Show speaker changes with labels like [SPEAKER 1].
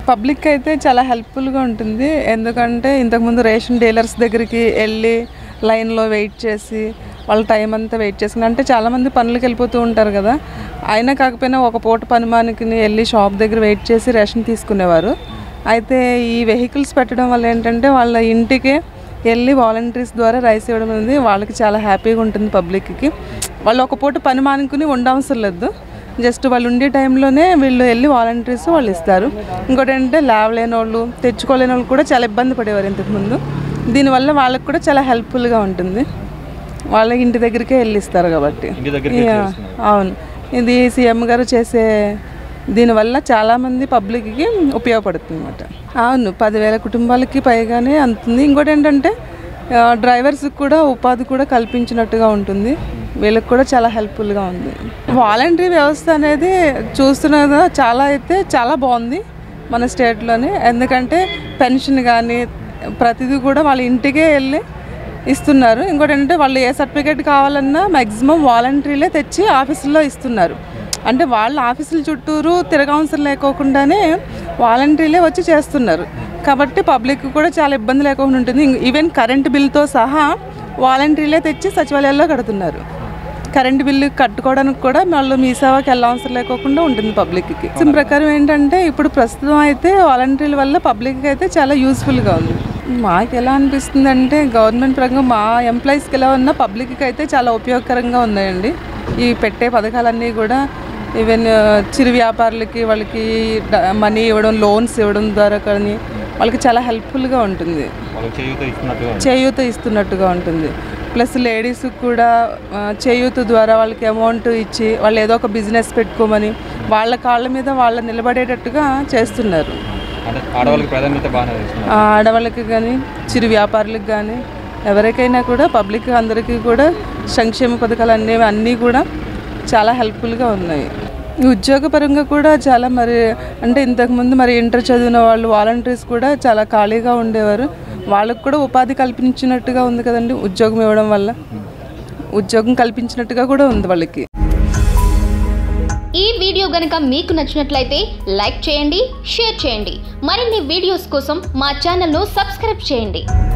[SPEAKER 1] Public అయితే చాలా హెల్ప్ఫుల్గా ఉంటుంది ఎందుకంటే ఇంతకుముందు రేషన్ డీలర్స్ దగ్గరికి వెళ్ళి లైన్లో వెయిట్ చేసి వాళ్ళ టైం అంతా వెయిట్ చేసుకుని అంటే చాలామంది పనులకు వెళ్ళిపోతూ ఉంటారు కదా అయినా కాకపోయినా ఒక పూట పనిమానికి వెళ్ళి షాప్ దగ్గర వెయిట్ చేసి రేషన్ తీసుకునేవారు అయితే ఈ వెహికల్స్ పెట్టడం వల్ల ఏంటంటే వాళ్ళ ఇంటికే వెళ్ళి వాలంటీర్స్ ద్వారా రైస్ ఇవ్వడం అనేది వాళ్ళకి చాలా హ్యాపీగా ఉంటుంది పబ్లిక్కి వాళ్ళు ఒక పూట పని మానుకుని ఉండవసరం లేదు జస్ట్ వాళ్ళు ఉండే టైంలోనే వీళ్ళు వెళ్ళి వాలంటీర్స్ వాళ్ళు ఇస్తారు ఇంకోటి ఏంటంటే లేవలేని వాళ్ళు తెచ్చుకోలేని వాళ్ళు కూడా చాలా ఇబ్బంది పడేవారు ఇంతకుముందు దీనివల్ల వాళ్ళకి కూడా చాలా హెల్ప్ఫుల్గా ఉంటుంది వాళ్ళ ఇంటి దగ్గరికే వెళ్ళి ఇస్తారు కాబట్టి
[SPEAKER 2] ఇంటి దగ్గరికి
[SPEAKER 1] యా, అవును ఇది సీఎం గారు చేసే దీనివల్ల చాలామంది పబ్లిక్కి ఉపయోగపడుతుంది అనమాట అవును పదివేల కుటుంబాలకి పైగానే అందుతుంది ఇంకోటి ఏంటంటే ఆ, డ్రైవర్స్కి కూడా ఉపాధి కూడా కల్పించినట్టుగా ఉంటుంది వీళ్ళకి కూడా చాలా హెల్ప్ఫుల్గా ఉంది వాలంటరీ వ్యవస్థ అనేది చూస్తున్నదా చాలా అయితే చాలా బాగుంది మన స్టేట్లోనే ఎందుకంటే పెన్షన్ కానీ ప్రతిదీ కూడా వాళ్ళ ఇంటికే వెళ్ళి ఇస్తున్నారు ఇంకోటి ఏంటంటే వాళ్ళు ఏ సర్టిఫికేట్ కావాలన్నా మ్యాక్సిమం వాలంటరీలే తెచ్చి ఆఫీసుల్లో ఇస్తున్నారు అంటే వాళ్ళ ఆఫీసుల చుట్టూరు తిరగవసరం లేకోకుండానే వాలంటరీలే వచ్చి చేస్తున్నారు కాబట్టి పబ్లిక్ కూడా చాలా ఇబ్బంది లేకుండా ఉంటుంది ఇం- ఈవెన్ కరెంట్ బిల్తో సహా వాలంటరీలే తెచ్చి సచివాలయాల్లో కడుతున్నారు కరెంట్ బిల్లు కట్టుకోవడానికి కూడా వాళ్ళు మీ సేవకి వెళ్ళవసరం లేకోకుండా ఉంటుంది పబ్లిక్కి దీని ప్రకారం ఏంటంటే ఇప్పుడు ప్రస్తుతం అయితే వాలంటీర్ల వల్ల పబ్లిక్కి అయితే చాలా యూస్ఫుల్గా ఉంది మాకు ఎలా అనిపిస్తుంది అంటే గవర్నమెంట్ పరంగా మా ఎంప్లాయీస్కి ఎలా ఉన్నా పబ్లిక్కి అయితే చాలా ఉపయోగకరంగా ఉన్నాయండి ఈ పెట్టే పథకాలన్నీ కూడా ఈవెన్ చిరు వ్యాపారులకి వాళ్ళకి మనీ ఇవ్వడం లోన్స్ ఇవ్వడం ద్వారా కానీ వాళ్ళకి చాలా హెల్ప్ఫుల్గా ఉంటుంది
[SPEAKER 2] వాళ్ళకి చేయూత ఇస్తున్నట్టుగా ఉంది.
[SPEAKER 1] చేయూత ఇస్తున్నట్టుగా ఉంటుంది ప్లస్ లేడీస్కి కూడా ఆ, చేయూత ద్వారా వాళ్ళకి అమౌంట్ ఇచ్చి వాళ్ళు ఏదో ఒక బిజినెస్ పెట్టుకోమని వాళ్ళ కాళ్ళ మీద వాళ్ళు నిలబడేటట్టుగా చేస్తున్నారు
[SPEAKER 2] అంటే ఆడవాళ్ళకి ప్రాధాన్యత బాగానే ఇస్తున్నారు
[SPEAKER 1] ఆ, ఆడవాళ్ళకి కానీ చిరు వ్యాపారులకు కానీ ఎవరికైనా కూడా పబ్లిక్ అందరికీ కూడా సంక్షేమ పథకాలు అన్నీ అన్నీ కూడా చాలా హెల్ప్ఫుల్గా ఉన్నాయి ఈ ఉద్యోగపరంగా కూడా చాలా మరి అంటే ఇంతకుముందు మరి ఇంటర్ చదివిన వాళ్ళు వాలంటీర్స్ కూడా చాలా ఖాళీగా ఉండేవారు వాళ్ళకు కూడా ఉపాధి కల్పించినట్టుగా ఉంది కదండి ఉద్యోగం ఇవ్వడం వల్ల ఉద్యోగం కల్పించినట్టుగా కూడా ఉంది వాళ్ళకి
[SPEAKER 3] ఈ వీడియో గనుక మీకు నచ్చినట్లయితే లైక్ చేయండి షేర్ చేయండి మరిన్ని వీడియోస్ కోసం మా ఛానల్ను సబ్స్క్రైబ్ చేయండి